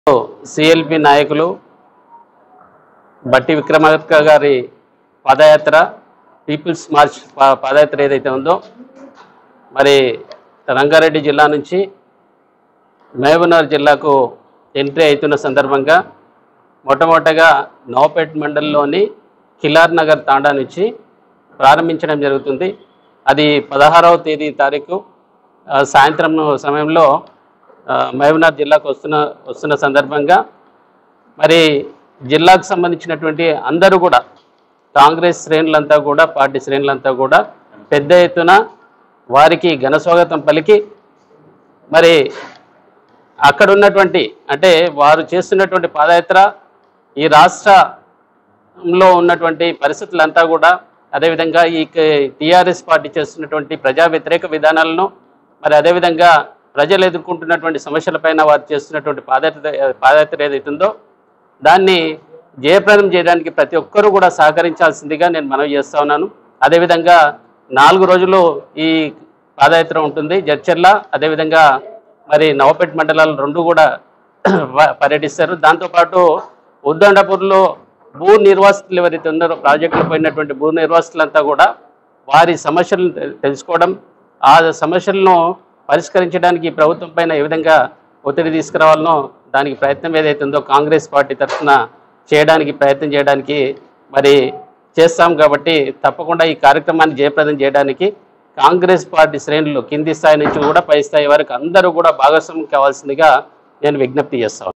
CLP నాయకులు బట్టి విక్రమార్క గారి పాదయాత్ర పీపుల్స్ మార్చ్ పా- పాదయాత్ర ఏదైతే ఉందో మరి రంగారెడ్డి జిల్లా నుంచి మహబూబ్నగర్ జిల్లాకు ఎంట్రీ అవుతున్న సందర్భంగా మొట్టమొదటగా నవపేట్ మండలంలోని కిలార్ నగర్ తాండా నుంచి ప్రారంభించడం జరుగుతుంది అది పదహారవ తేదీ తారీఖు ఆ, సాయంత్రం సమయంలో ఆ, మహబూబ్నగర్ జిల్లాకు వస్తున్న వస్తున్న సందర్భంగా మరి జిల్లాకు సంబంధించినటువంటి అందరూ కూడా కాంగ్రెస్ శ్రేణులంతా కూడా పార్టీ శ్రేణులంతా కూడా పెద్ద ఎత్తున వారికి ఘన స్వాగతం పలికి మరి అక్కడ ఉన్నటువంటి అంటే వారు చేస్తున్నటువంటి పాదయాత్ర ఈ రాష్ట్రంలో ఉన్నటువంటి పరిస్థితులంతా కూడా అదేవిధంగా ఈ టీఆర్ఎస్ పార్టీ చేస్తున్నటువంటి ప్రజా వ్యతిరేక విధానాలను మరి అదేవిధంగా ప్రజలు ఎదుర్కొంటున్నటువంటి సమస్యలపైన వారు చేస్తున్నటువంటి పాదయాత్ర పాదయాత్ర ఏదైతుందో దాన్ని జయప్రదం చేయడానికి ప్రతి ఒక్కరూ కూడా సహకరించాల్సిందిగా నేను మనవి చేస్తా ఉన్నాను అదేవిధంగా నాలుగు రోజులు ఈ పాదయాత్ర ఉంటుంది జడ్చర్ల అదేవిధంగా మరి నవపేట మండలాలు రెండు కూడా ప- పర్యటిస్తారు దాంతోపాటు ఉద్దండపూర్లో భూ నిర్వాసితులు ఎవరైతే ఉన్నారో ప్రాజెక్టులో పోయినటువంటి భూ నిర్వాసితులంతా కూడా వారి సమస్యలను తె- తెలుసుకోవడం ఆ సమస్యలను పరిష్కరించడానికి ఈ ప్రభుత్వం పైన ఏ విధంగా ఒత్తిడి తీసుకురావాలనో దానికి ప్రయత్నం ఏదైతే ఉందో కాంగ్రెస్ పార్టీ తరఫున చేయడానికి ప్రయత్నం చేయడానికి మరి చేస్తాం కాబట్టి తప్పకుండా ఈ కార్యక్రమాన్ని జయప్రదం చేయడానికి కాంగ్రెస్ పార్టీ శ్రేణులు కింది స్థాయి నుంచి కూడా పై స్థాయి వరకు అందరూ కూడా భాగస్వామ్యం కావాల్సిందిగా నేను విజ్ఞప్తి చేస్తాను